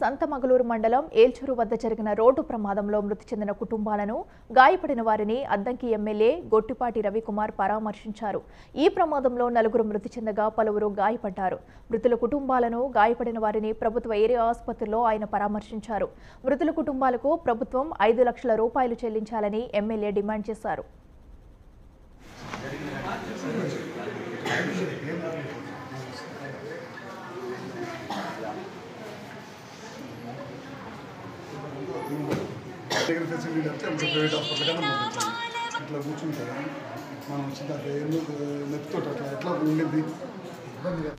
సంతమగలూరు మండలం ఏల్చూరు వద్ద జరిగిన రోడ్డు ప్రమాదంలో మృతి చెందిన కుటుంబాలను గాయపడిన వారిని అద్దంకి ఎమ్మెల్యే గొట్టిపాటి రవికుమార్ పరామర్శించారు ఈ ప్రమాదంలో నలుగురు మృతి చెందగా పలువురు గాయపడ్డారు మృతుల కుటుంబాలను గాయపడిన వారిని ప్రభుత్వ ఏరియా ఆసుపత్రిలో ఆయన పరామర్శించారు మృతుల కుటుంబాలకు ప్రభుత్వం ఐదు లక్షల రూపాయలు చెల్లించాలని ఎమ్మెల్యే డిమాండ్ చేశారు దగ్గర ఫెసిలిటీ వస్తే ఇంకా ప్రైవేట్ హాస్పిటల్ కన్నా పంపించాలి ఇట్లా కూర్చుంటే మనం వచ్చింది అట్లా ఎందుకు నెత్తితో అట్లా ఎట్లా ఉండింది ఇబ్బంది కదా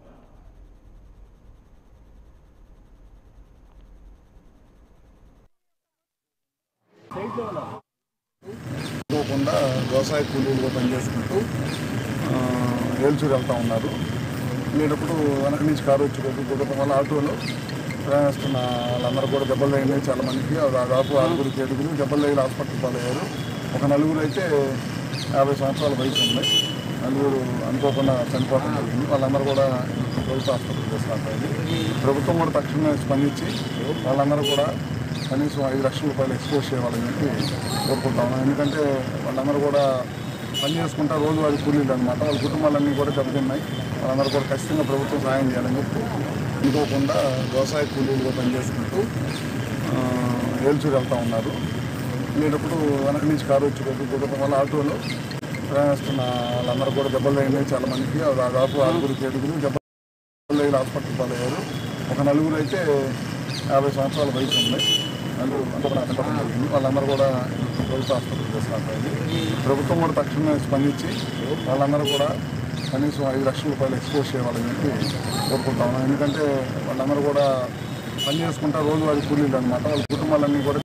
పోకుండా వ్యవసాయ కూలీలుగా పనిచేసుకుంటూ ఆ, ఏల్చూరు వెళ్తూ ఉన్నారు వెళ్ళేటప్పుడు వెనక నుంచి కారు వచ్చి కొట్టడం వల్ల ఆటోలో ప్రయాణిస్తున్న వాళ్ళందరూ కూడా దెబ్బలు తగినాయి చాలా మందికి దాదాపు ఆరుగురికి ఏడుగురు దెబ్బలు తగిలి హాస్పిటల్ పాలయ్యారు ఒక నలుగురు అయితే యాభై సంవత్సరాల వయసు ఉంది నలుగురు అనుకోకుండా చనిపోవడం జరిగింది వాళ్ళందరూ కూడా ప్రభుత్వ ఆసుపత్రికి తీసుకెళ్తారు ప్రభుత్వం కూడా తక్షణమే స్పందించి వాళ్ళందరూ కూడా కనీసం ఐదు లక్షల రూపాయలు ఎక్స్పోజ్ చేయాలని చెప్పి కోరుకుంటాము ఎందుకంటే వాళ్ళందరూ కూడా పని చేసుకుంటా రోజువారీ కూలీలు అనమాట వాళ్ళ కుటుంబాలన్నీ కూడా దెబ్బతిన్నాయి వాళ్ళందరూ కూడా ఖచ్చితంగా ప్రభుత్వం సహాయం చేయాలని చెప్పి అనుకోకుండా వ్యవసాయ కూలీలుగా పనిచేసుకుంటూ ఆ, ఏల్చూరు వెళ్తూ ఉన్నారు వెళ్ళేటప్పుడు వెనక నుంచి కారు వచ్చి కొట్టడం వల్ల ఆటోలో ప్రయాణిస్తున్న వాళ్ళందరూ కూడా దెబ్బలు తగినాయి చాలా మందికి దాదాపు ఆరుగురికి ఏడుగురు దెబ్బలు తగిలి హాస్పిటల్ పాలయ్యారు ఒక నలుగురు అయితే యాభై సంవత్సరాల వయసు ఉంది నలుగురు అనుకోకుండా చనిపోవడం జరిగింది వాళ్ళందరూ కూడా ప్రభుత్వ ఆసుపత్రికి తీసుకెళ్తారు ప్రభుత్వం కూడా తక్షణమే స్పందించి వాళ్ళందరూ కూడా కనీసం ఐదు లక్షల రూపాయలు ఎక్స్పోజ్ చేయాలని చెప్పి కోరుకుంటాము ఎందుకంటే వాళ్ళందరూ కూడా పని చేసుకుంటా రోజువారీ కూలీలు అనమాట వాళ్ళ కుటుంబాలన్నీ కూడా